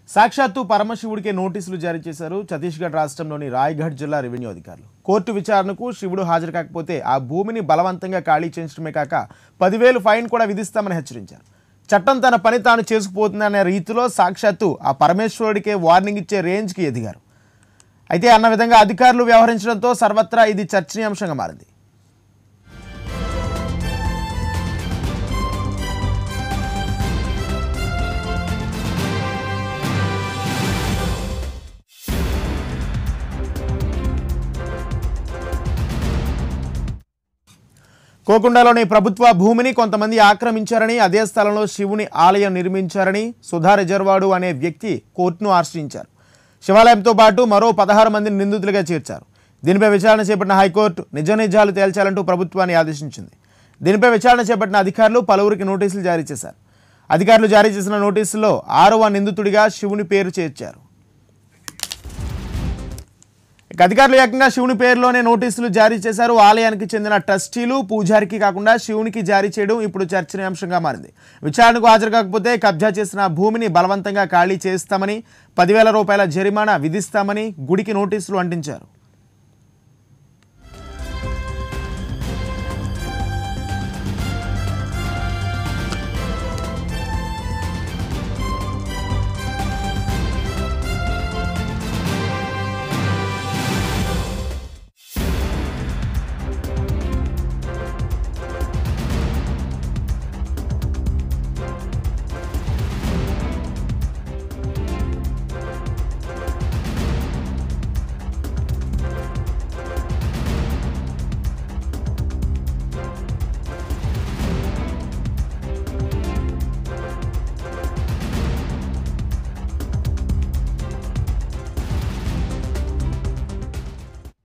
సాక్షాత్తు పరమశివుడికే నోటీసులు జారీ చేశారు ఛత్తీస్గఢ్ రాష్ట్రంలోని రాయ్గఢ్ జిల్లా రెవెన్యూ అధికారులు కోర్టు విచారణకు శివుడు హాజరు కాకపోతే ఆ భూమిని బలవంతంగా ఖాళీ చేయించడమే కాక పదివేలు ఫైన్ కూడా విధిస్తామని హెచ్చరించారు చట్టం తన పని తాను చేసుకుపోతుందనే రీతిలో సాక్షాత్తు ఆ పరమేశ్వరుడికే వార్నింగ్ ఇచ్చే రేంజ్కి ఎదిగారు అయితే అన్న విధంగా అధికారులు వ్యవహరించడంతో సర్వత్రా ఇది చర్చనీయాంశంగా మారింది కోకుండలోని ప్రభుత్వ భూమిని కొంతమంది ఆక్రమించారని అదే స్థలంలో శివుని ఆలయం నిర్మించారని సుధా రిజర్వాడు అనే వ్యక్తి కోర్టును ఆశ్రయించారు శివాలయంతో పాటు మరో పదహారు మందిని నిందితులుగా చేర్చారు దీనిపై విచారణ చేపట్టిన హైకోర్టు నిజ నిజాలు తేల్చాలంటూ ప్రభుత్వాన్ని ఆదేశించింది దీనిపై విచారణ చేపట్టిన అధికారులు పలువురికి నోటీసులు జారీ చేశారు అధికారులు జారీ చేసిన నోటీసుల్లో ఆరవ నిందితుడిగా శివుని పేరు చేర్చారు ఇక అధికారులు ఏకంగా శివుని పేరులోనే నోటీసులు జారీ చేశారు ఆలయానికి చెందిన ట్రస్టీలు పూజారికి కాకుండా శివునికి జారీ చేయడం ఇప్పుడు చర్చనీయాంశంగా మారింది విచారణకు హాజరు కాకపోతే కబ్జా చేసిన భూమిని బలవంతంగా ఖాళీ చేస్తామని పదివేల రూపాయల జరిమానా విధిస్తామని గుడికి నోటీసులు అంటించారు